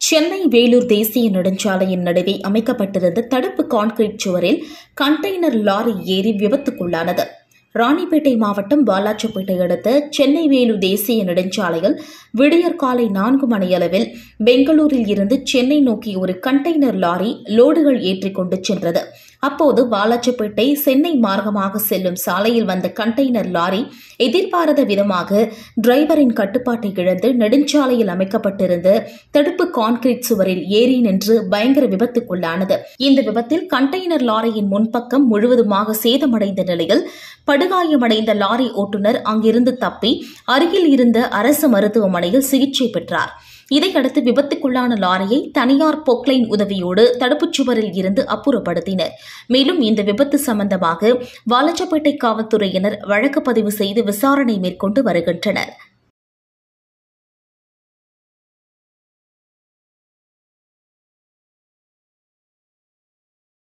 சென்னை வேலூர் தேசிய நெடுஞ்சாலையின் நடுவே அமைக்கப்பட்டிருந்த தடுப்பு கான்கிரீட் சுவரில் கண்டெய்னர் லாரி ஏறி விபத்துக்குள்ளானது ராணிப்பேட்டை மாவட்டம் வாலாச்சப்பேட்டை அடுத்த சென்னை வேலூர் தேசிய நெடுஞ்சாலையில் விடியற் காலை நான்கு மணியளவில் பெங்களூரில் இருந்து சென்னை நோக்கி ஒரு கண்டெய்னர் லாரி லோடுகள் ஏற்றிக் கொண்டு சென்றது அப்போது வாலாச்சப்பேட்டை சென்னை மார்க்கமாக செல்லும் சாலையில் வந்த கண்டெய்னர் லாரி எதிர்பாராத விதமாக டிரைவரின் கட்டுப்பாட்டை இழந்து நெடுஞ்சாலையில் அமைக்கப்பட்டிருந்த தடுப்பு கான்கிரீட் சுவரில் ஏறி நின்று பயங்கர விபத்துக்குள்ளானது இந்த விபத்தில் கண்டெய்னர் லாரியின் முன்பக்கம் முழுவதுமாக சேதமடைந்த நிலையில் படுகாயமடைந்த லாரி ஓட்டுநர் அங்கிருந்து தப்பி அருகில் இருந்த அரசு மருத்துவமனையில் சிகிச்சை பெற்றார் இதையடுத்து விபத்துக்குள்ளான லாரியை தனியார் பொக்லைன் உதவியோடு தடுப்புச் சுவரில் இருந்து அப்புறப்படுத்தினர் மேலும் இந்த விபத்து சம்பந்தமாக வாலச்சப்பேட்டை காவல்துறையினர் வழக்கு பதிவு செய்து விசாரணை மேற்கொண்டு வருகின்றனர்